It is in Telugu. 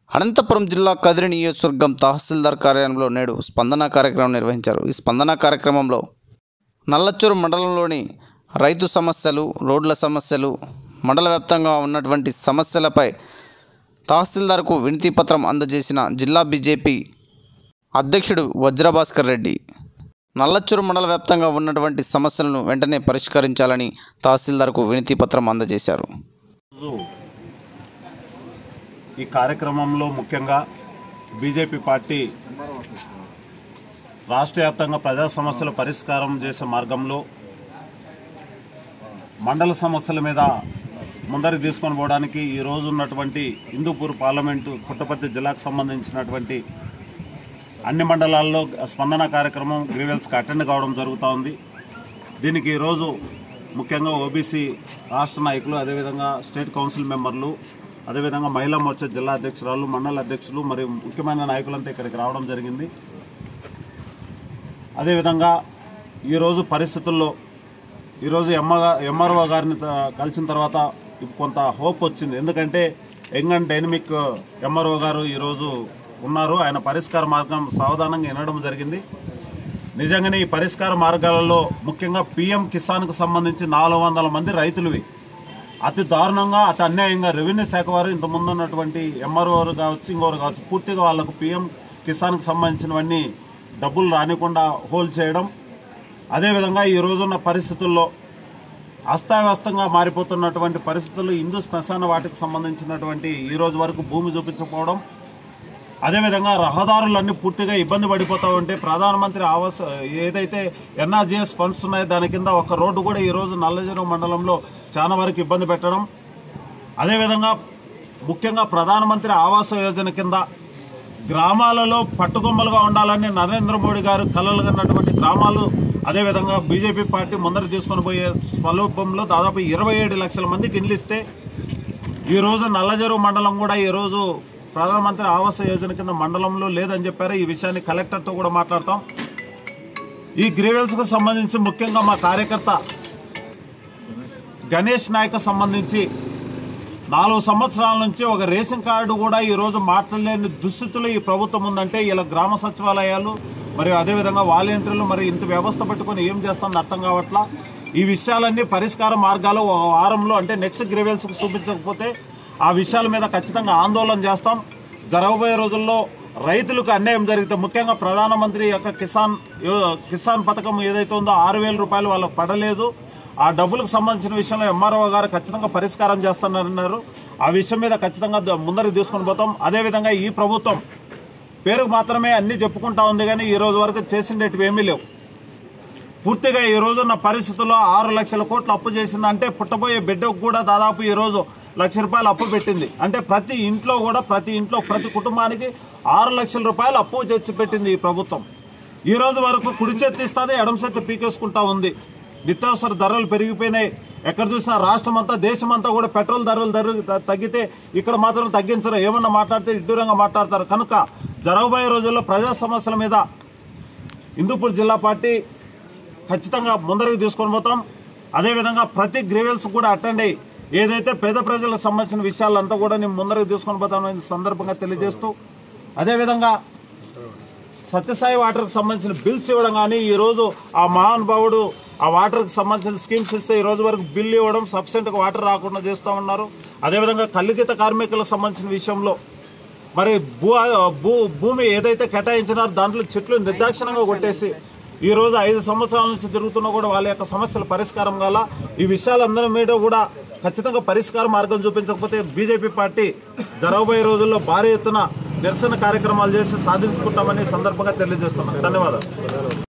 అనంతపురం జిల్లా కదిరి నియోజకవర్గం తహసీల్దార్ కార్యాలయంలో నేడు స్పందన కార్యక్రమం నిర్వహించారు ఈ స్పందన కార్యక్రమంలో నల్లచ్చూరు మండలంలోని రైతు సమస్యలు రోడ్ల సమస్యలు మండల వ్యాప్తంగా ఉన్నటువంటి సమస్యలపై తహసీల్దార్కు వినతి పత్రం అందజేసిన జిల్లా బీజేపీ అధ్యక్షుడు వజ్రభాస్కర్ రెడ్డి నల్లచ్చూరు మండల వ్యాప్తంగా ఉన్నటువంటి సమస్యలను వెంటనే పరిష్కరించాలని తహసీల్దార్కు వినతి పత్రం అందజేశారు రోజు ఈ కార్యక్రమంలో ముఖ్యంగా బీజేపీ పార్టీ రాష్ట్ర వ్యాప్తంగా ప్రజా సమస్యల పరిష్కారం చేసే మార్గంలో మండల సమస్యల మీద ముందరికి తీసుకొని పోవడానికి ఈ రోజు ఉన్నటువంటి హిందూపూర్ పార్లమెంటు పుట్టపర్తి జిల్లాకు సంబంధించినటువంటి అన్ని మండలాల్లో స్పందన కార్యక్రమం గ్రీవెల్స్కి అటెండ్ కావడం జరుగుతూ ఉంది దీనికి ఈరోజు ముఖ్యంగా ఓబీసీ రాష్ట్ర నాయకులు అదేవిధంగా స్టేట్ కౌన్సిల్ మెంబర్లు అదేవిధంగా మహిళా మోర్చా జిల్లా అధ్యక్షురాలు మండల అధ్యక్షులు మరియు ముఖ్యమైన నాయకులంతా ఇక్కడికి రావడం జరిగింది అదేవిధంగా ఈరోజు పరిస్థితుల్లో ఈరోజు ఎమ్మ ఎంఆర్ఓ గారిని త- కలిసిన తర్వాత కొంత హోప్ వచ్చింది ఎందుకంటే యంగ్ అండ్ డైనమిక్ ఎంఆర్ఓ గారు ఈరోజు ఉన్నారు ఆయన పరిష్కార మార్గం సావధానంగా వినడం జరిగింది నిజంగానే ఈ పరిష్కార మార్గాలలో ముఖ్యంగా పిఎం కిసాన్కు సంబంధించి నాలుగు వందల మంది రైతులువి అతి దారుణంగా అతి అన్యాయంగా రెవెన్యూ శాఖ వారు ఇంతకుముందు ఉన్నటువంటి ఎంఆర్ఓ కావచ్చు ఇంకోరు కావచ్చు పూర్తిగా వాళ్ళకు పిఎం కిసాన్కు సంబంధించినవన్నీ డబ్బులు రానికుండా హోల్డ్ చేయడం అదేవిధంగా ఈ రోజున్న పరిస్థితుల్లో అస్తావ్యస్తంగా మారిపోతున్నటువంటి పరిస్థితుల్లో హిందూ శ్మశాన వాటికి సంబంధించినటువంటి ఈ రోజు వరకు భూమి చూపించకపోవడం అదేవిధంగా రహదారులన్నీ పూర్తిగా ఇబ్బంది పడిపోతూ ఉంటే ప్రధానమంత్రి ఆవాస్ ఏదైతే ఎన్ఆర్జీఎస్ ఫండ్స్ ఉన్నాయో దాని కింద ఒక రోడ్డు కూడా ఈ రోజు నల్లజీరం మండలంలో చాలా వరకు ఇబ్బంది పెట్టడం అదేవిధంగా ముఖ్యంగా ప్రధానమంత్రి ఆవాస యోజన కింద గ్రామాలలో పట్టుకొమ్మలుగా ఉండాలని నరేంద్ర మోడీ గారు కలలు కన్నటువంటి గ్రామాలు అదేవిధంగా బీజేపీ పార్టీ ముందర తీసుకొని పోయే స్వరూపంలో దాదాపు ఇరవై ఏడు లక్షల మందికి ఇండ్లు ఇస్తే ఈ రోజు నల్లజెరువు మండలం కూడా ఈ రోజు ప్రధానమంత్రి ఆవాస యోజన కింద మండలంలో లేదని చెప్పారు ఈ విషయాన్ని కలెక్టర్తో కూడా మాట్లాడతాం ఈ గ్రీవెల్స్ కు సంబంధించి ముఖ్యంగా మా కార్యకర్త గణేష్ నాయక్ సంబంధించి నాలుగు సంవత్సరాల నుంచి ఒక రేషన్ కార్డు కూడా ఈ రోజు మార్చలేని దుస్థితులు ఈ ప్రభుత్వం ఉందంటే ఇలా గ్రామ సచివాలయాలు మరియు అదేవిధంగా వాలంటీర్లు మరి ఇంత వ్యవస్థ పెట్టుకొని ఏం చేస్తుందో అర్థం కావట్లా ఈ విషయాలన్నీ పరిష్కార మార్గాలు ఒక వారంలో అంటే నెక్స్ట్ గ్రీవెల్స్ కు చూపించకపోతే ఆ విషయాల మీద ఖచ్చితంగా ఆందోళన చేస్తాం జరగబోయే రోజుల్లో రైతులకు అన్యాయం జరిగితే ముఖ్యంగా ప్రధానమంత్రి యొక్క కిసాన్ యో- కిసాన్ పథకం ఏదైతే ఉందో ఆరు వేల రూపాయలు వాళ్ళకి పడలేదు ఆ డబ్బులకు సంబంధించిన విషయంలో ఎంఆర్ఓ గారు ఖచ్చితంగా పరిష్కారం చేస్తానన్నారు ఆ విషయం మీద ఖచ్చితంగా ద- ముందరికి తీసుకొని పోతాం అదేవిధంగా ఈ ప్రభుత్వం పేరుకు మాత్రమే అన్ని చెప్పుకుంటా ఉంది కానీ ఈ రోజు వరకు చేసిండేటివి ఏమీ లేవు పూర్తిగా ఈ రోజున్న పరిస్థితుల్లో ఆరు లక్షల కోట్లు అప్పు చేసిందంటే పుట్టబోయే బిడ్డకు కూడా దాదాపు ఈ రోజు లక్ష రూపాయలు అప్పు పెట్టింది అంటే ప్రతి ఇంట్లో కూడా ప్రతి ఇంట్లో ప్రతి కుటుంబానికి ఆరు లక్షల రూపాయలు అప్పు తెచ్చి పెట్టింది ఈ ప్రభుత్వం ఈ రోజు వరకు కుడి చేతి ఇస్తుంది ఎడమ చేతి పీకేసుకుంటా ఉంది నిత్యావసర ధరలు పెరిగిపోయినాయి ఎక్కడ చూసినా రాష్ట్రం అంతా దేశం అంతా కూడా పెట్రోల్ ధరలు ధర తగ్గితే ఇక్కడ మాత్రం తగ్గించరు ఏమన్నా మాట్లాడితే ఇడ్డూరంగా మాట్లాడతారు కనుక జరగబోయే రోజుల్లో ప్రజా సమస్యల మీద హిందూపూర్ జిల్లా పార్టీ ఖచ్చితంగా ముందరికి తీసుకొని పోతాం అదేవిధంగా ప్రతి గ్రీవెల్స్ కూడా అటెండ్ అయ్యి ఏదైతే పేద ప్రజలకు సంబంధించిన విషయాలంతా కూడా నేను ముందరకు తీసుకొని పోతామని సందర్భంగా తెలియజేస్తూ అదేవిధంగా సత్యసాయి వాటర్కి సంబంధించిన బిల్స్ ఇవ్వడం కానీ ఈ రోజు ఆ మహానుభావుడు ఆ వాటర్కి సంబంధించిన స్కీమ్స్ ఇస్తే ఈ రోజు వరకు బిల్ ఇవ్వడం సబ్సిడెంట్గా వాటర్ రాకుండా చేస్తూ ఉన్నారు అదేవిధంగా కల్లుగీత కార్మికులకు సంబంధించిన విషయంలో మరి భూ భూ భూమి ఏదైతే కేటాయించినారో దాంట్లో చెట్లు నిర్దాక్షిణంగా కొట్టేసి ఈ రోజు ఐదు సంవత్సరాల నుంచి తిరుగుతున్నా కూడా వాళ్ళ యొక్క సమస్యల పరిష్కారం గల ఈ విషయాలందరి మీద కూడా ఖచ్చితంగా పరిష్కార మార్గం చూపించకపోతే బీజేపీ పార్టీ జరగబోయే రోజుల్లో భారీ ఎత్తున నిరసన కార్యక్రమాలు చేసి సాధించుకుంటామని ఈ సందర్భంగా తెలియజేస్తున్నాం ధన్యవాదాలు